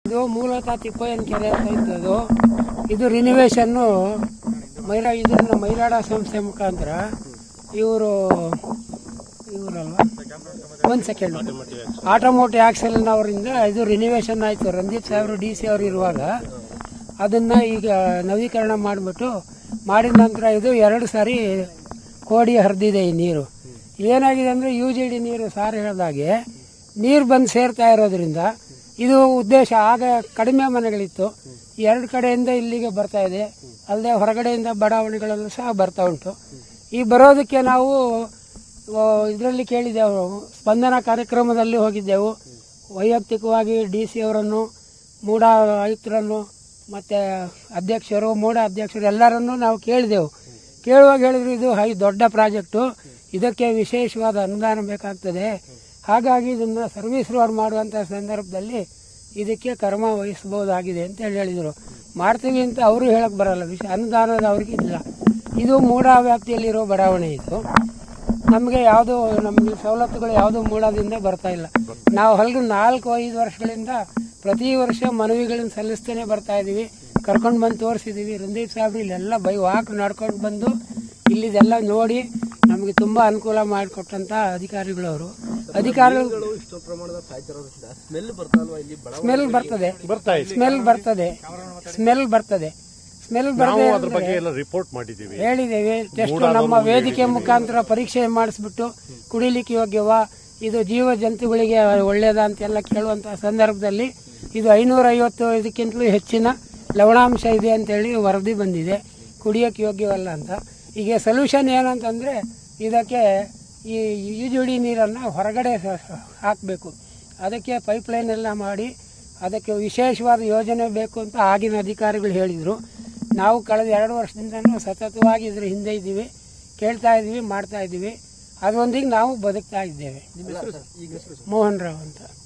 ಇದು ಮೂಲತಃ ತಿಪ್ಪಯ್ಯನ ಕೆರೆ ಅಂತ ಇದ್ದದು ಇದು ರಿನಿವೇಶನ್ನು ಮೈರಾ ಇದನ್ನ ಮೈರಾಡ ಸಂಸ್ಥೆ ಮುಖಾಂತರ ಇವರು ಇವರಲ್ವಾ ಒಂದ್ ಸೆಕೆಂಡ್ ಆಟೋಮೋಟಿವ್ ಆಕ್ಸೆಲ್ನವರಿಂದ ಇದು ರಿನಿವೇಶನ್ ಆಯ್ತು ರಂಜಿತ್ ಸಾಹೇಬ್ರು ಡಿ ಸಿ ಅವರು ಇರುವಾಗ ಅದನ್ನ ಈಗ ನವೀಕರಣ ಮಾಡಿಬಿಟ್ಟು ಮಾಡಿದ ನಂತರ ಇದು ಎರಡು ಸಾರಿ ಕೋಡಿ ಹರಿದಿದೆ ಈ ನೀರು ಏನಾಗಿದೆ ಅಂದ್ರೆ ಯು ಜಿ ಡಿ ನೀರು ಸಾರ್ ಹೇಳ್ದಾಗೆ ನೀರು ಬಂದು ಸೇರ್ತಾ ಇರೋದ್ರಿಂದ ಇದು ಉದ್ದೇಶ ಆಗ ಕಡಿಮೆ ಮನೆಗಳಿತ್ತು ಎರಡು ಕಡೆಯಿಂದ ಇಲ್ಲಿಗೆ ಬರ್ತಾ ಇದೆ ಅಲ್ಲದೆ ಹೊರಗಡೆಯಿಂದ ಬಡಾವಣೆಗಳಲ್ಲೂ ಸಹ ಬರ್ತಾ ಉಂಟು ಈ ಬರೋದಕ್ಕೆ ನಾವು ಇದರಲ್ಲಿ ಕೇಳಿದೆವು ಸ್ಪಂದನ ಕಾರ್ಯಕ್ರಮದಲ್ಲಿ ಹೋಗಿದ್ದೆವು ವೈಯಕ್ತಿಕವಾಗಿ ಡಿ ಸಿ ಅವರನ್ನು ಮೂಡ ಆಯುಕ್ತರನ್ನು ಮತ್ತು ಅಧ್ಯಕ್ಷರು ಮೂಡ ಅಧ್ಯಕ್ಷರು ಎಲ್ಲರನ್ನೂ ನಾವು ಕೇಳಿದೆವು ಕೇಳುವಾಗ ಹೇಳಿದ್ರು ಇದು ಹೈ ದೊಡ್ಡ ಪ್ರಾಜೆಕ್ಟು ಇದಕ್ಕೆ ವಿಶೇಷವಾದ ಅನುದಾನ ಬೇಕಾಗ್ತದೆ ಹಾಗಾಗಿ ಇದನ್ನು ಸರ್ವಿಸ್ ರೋಡ್ ಮಾಡುವಂಥ ಸಂದರ್ಭದಲ್ಲಿ ಇದಕ್ಕೆ ಕರ್ಮ ವಹಿಸಬಹುದಾಗಿದೆ ಅಂತ ಹೇಳಿ ಹೇಳಿದರು ಮಾಡ್ತೀವಿ ಅಂತ ಅವರು ಹೇಳಕ್ ಬರಲ್ಲ ವಿಷಯ ಅನುದಾನದ ಅವ್ರಿಗೆ ಇಲ್ಲ ಇದು ಮೂಡ ವ್ಯಾಪ್ತಿಯಲ್ಲಿರೋ ಬಡಾವಣೆ ಇದು ನಮಗೆ ಯಾವುದು ನಮಗೆ ಸವಲತ್ತುಗಳು ಯಾವುದು ಮೂಡದಿಂದ ಬರ್ತಾ ಇಲ್ಲ ನಾವು ಹಲ್ಲು ನಾಲ್ಕು ಐದು ವರ್ಷಗಳಿಂದ ಪ್ರತಿ ವರ್ಷ ಮನವಿಗಳನ್ನ ಸಲ್ಲಿಸ್ತೇನೆ ಬರ್ತಾ ಇದೀವಿ ಕರ್ಕೊಂಡು ಬಂದು ತೋರಿಸಿದೀವಿ ರಂದೀಪ್ ಸಾಹೇಬ್ರು ಇಲ್ಲೆಲ್ಲ ಬೈ ವಾಕ್ ನಡ್ಕೊಂಡು ಬಂದು ಇಲ್ಲಿದೆಲ್ಲ ನೋಡಿ ನಮಗೆ ತುಂಬಾ ಅನುಕೂಲ ಮಾಡಿಕೊಟ್ಟಂತ ಅಧಿಕಾರಿಗಳು ಅವರು ಅಧಿಕಾರಿಗಳು ಇಷ್ಟು ಪ್ರಮಾಣದ ಸಾಯ್ತಿರೋದ್ರಿಂದ ಸ್ಮೆಲ್ ಬರ್ತಾಲ್ವಾ ಇಲ್ಲಿ ಬಡ ಸ್ಮೆಲ್ ಬರ್ತದೆ ಸ್ಮೆಲ್ ಬರ್ತದೆ ಸ್ಮೆಲ್ ಬರ್ತದೆ ಸ್ಮೆಲ್ ನಾವು ಅದ್ರ ಬರ್ತದೆ ಬಗ್ಗೆ ಎಲ್ಲ ರಿಪೋರ್ಟ್ ಮಾಡಿದ್ದೀವಿ ಹೇಳಿದ್ದೇವೆ ಟೆಸ್ಟ್ ನಮ್ಮ ವೇದಿಕೆ ಮುಖಾಂತರ ಪರೀಕ್ಷೆ ಮಾಡಿಸ್ಬಿಟ್ಟು ಕುಡಿಲಿಕ್ಕೆ ಯೋಗ್ಯವಾ ಇದು ಜೀವ ಜಂತುಗಳಿಗೆ ಒಳ್ಳೇದಾ ಅಂತೆಲ್ಲ ಕೇಳುವಂತಹ ಸಂದರ್ಭದಲ್ಲಿ ಇದು ಐನೂರ ಐವತ್ತು ಇದಕ್ಕಿಂತಲೂ ಹೆಚ್ಚಿನ ಲವಣಾಂಶ ಇದೆ ಅಂತೇಳಿ ವರದಿ ಬಂದಿದೆ ಕುಡಿಯೋಕೆ ಯೋಗ್ಯವಲ್ಲ ಅಂತ ಈಗ ಸೊಲ್ಯೂಷನ್ ಏನಂತಂದ್ರೆ ಇದಕ್ಕೆ ಈ ಈಜುಡಿ ನೀರನ್ನು ಹೊರಗಡೆ ಹಾಕಬೇಕು ಅದಕ್ಕೆ ಪೈಪ್ಲೈನ್ ಎಲ್ಲ ಮಾಡಿ ಅದಕ್ಕೆ ವಿಶೇಷವಾದ ಯೋಜನೆ ಬೇಕು ಅಂತ ಆಗಿನ ಅಧಿಕಾರಿಗಳು ಹೇಳಿದರು ನಾವು ಕಳೆದ ಎರಡು ವರ್ಷದಿಂದನೂ ಸತತವಾಗಿ ಇದ್ರ ಹಿಂದೆ ಇದ್ದೀವಿ ಕೇಳ್ತಾ ಇದ್ದೀವಿ ಮಾಡ್ತಾ ಇದ್ದೀವಿ ಅದರೊಂದಿಗೆ ನಾವು ಬದುಕ್ತಾ ಇದ್ದೇವೆ ಈಗ ಮೋಹನ್ ರಾವ್ ಅಂತ